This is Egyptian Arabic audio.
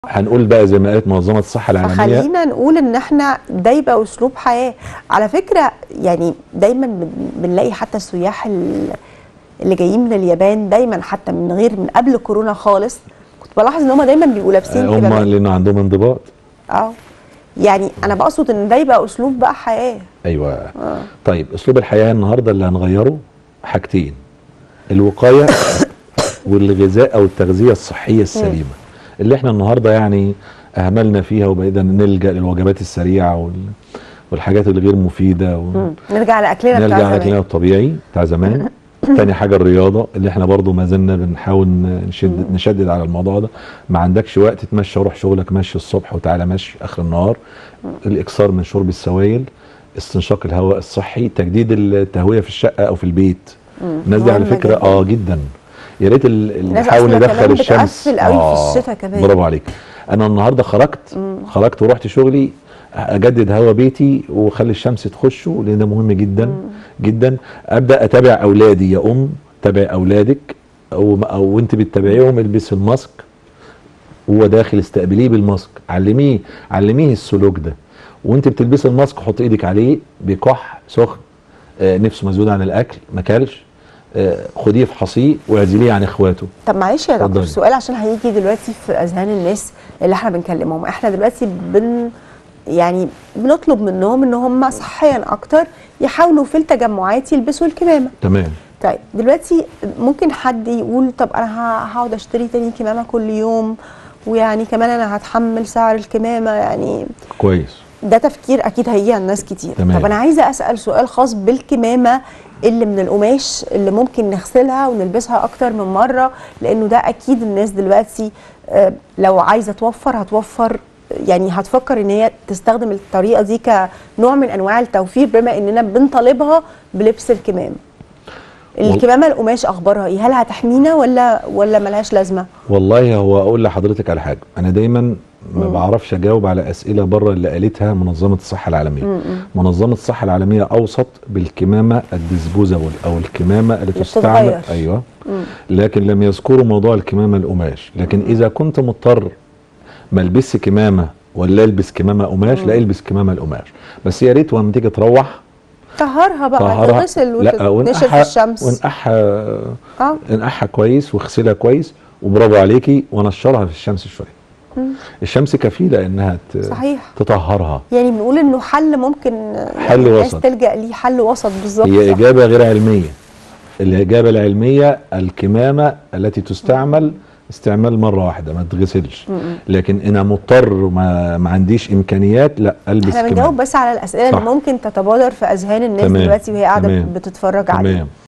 هنقول بقى زي ما قالت منظمه الصحه العالميه فخلينا نقول ان احنا ده يبقى اسلوب حياه على فكره يعني دايما بن- بنلاقي حتى السياح ال- اللي جايين من اليابان دايما حتى من غير من قبل كورونا خالص كنت بلاحظ ان هم دايما بيبقوا لابسين هم كده لان عندهم انضباط اه يعني انا بقصد ان ده يبقى اسلوب بقى حياه ايوه آه. طيب اسلوب الحياه النهارده اللي هنغيره حاجتين الوقايه والغذاء او التغذيه الصحيه السليمه اللي احنا النهارده يعني اهملنا فيها وبقينا نلجا للوجبات السريعه وال... والحاجات الغير مفيده و... مم. نرجع لاكلنا بتاع نرجع زمان لاكلنا الطبيعي بتاع زمان تاني حاجه الرياضه اللي احنا برضو ما زلنا بنحاول نشد نشدد على الموضوع ده ما عندكش وقت تمشي روح شغلك مشي الصبح وتعالى مشي اخر النهار الاكثار من شرب السوائل استنشاق الهواء الصحي تجديد التهويه في الشقه او في البيت مم. الناس دي على مهمة فكره جداً. اه جدا يا ريت ال- ال- الناس نحاول أصلاً ندخل كمان الشمس بتقفل قوي في الشتاء كمان. برافو عليك انا النهارده خرجت خرجت ورحت شغلي اجدد هوا بيتي واخلي الشمس تخشه لان ده مهم جدا جدا ابدا اتابع اولادي يا ام تابع اولادك او او انت بتتابعيهم البس الماسك وهو داخل استقبليه بالماسك علميه علميه السلوك ده وانت بتلبسي الماسك حط ايدك عليه بكح سخن آه نفسه مسدود عن الاكل ما كلش آه خديه افحصيه واعزليه عن اخواته طب معلش يا دكتور اتفضلي. سؤال عشان هيجي دلوقتي في اذهان الناس اللي احنا بنكلمهم احنا دلوقتي بن يعني بنطلب منهم ان هم صحيا اكتر يحاولوا في التجمعات يلبسوا الكمامه تمام طيب دلوقتي ممكن حد يقول طب انا ه- هقعد اشتري تاني كمامه كل يوم ويعني كمان انا هتحمل سعر الكمامه يعني كويس ده تفكير اكيد هيجي عن ناس كتير تمام. طب انا عايزه اسال سؤال خاص بالكمامه اللي من القماش اللي ممكن نغسلها ونلبسها اكتر من مره لانه ده اكيد الناس دلوقتي آه، لو عايزه توفر هتوفر يعني هتفكر ان هي تستخدم الطريقه دي كنوع من انواع التوفير بما اننا بنطالبها بلبس الكمامه وال- الكمامه القماش اخبارها ايه هل هتحمينا ولا ولا ملهاش لازمه والله هو اقول لحضرتك على حاجه انا دايما ما بعرفش اجاوب على اسئله بره اللي قالتها منظمه الصحه العالميه منظمه الصحه العالميه اوصت بالكمامه الديسبوزابل او الكمامه اللي اللي تستعمل بتتغير. ايوه لكن لم يذكروا موضوع الكمامه القماش لكن اذا كنت مضطر ما البسش كمامه ولا البس كمامه قماش لا البس كمامه القماش بس يا ريت وأما تيجي تروح طهرها بقى طهرها تغسل لا وتتنشر في ونقعها الشمس ونقعها اه انقعها كويس واغسلها كويس وبرافو عليكي ونشرها في الشمس شويه الشمس كفيله انها ت- صحيح. تطهرها يعني بنقول انه حل ممكن حل الناس وسط. تلجا ليه حل وسط بالظبط هي صح. اجابه غير علميه الاجابه العلميه الكمامه التي تستعمل استعمال مره واحده ما تغسلش لكن انا مضطر ما, ما عنديش امكانيات لا البس احنا كمامه بنجاوب بس على الاسئله اللي صح. ممكن تتبادر في اذهان الناس تمام. دلوقتي وهي قاعده تمام. بتتفرج علينا تمام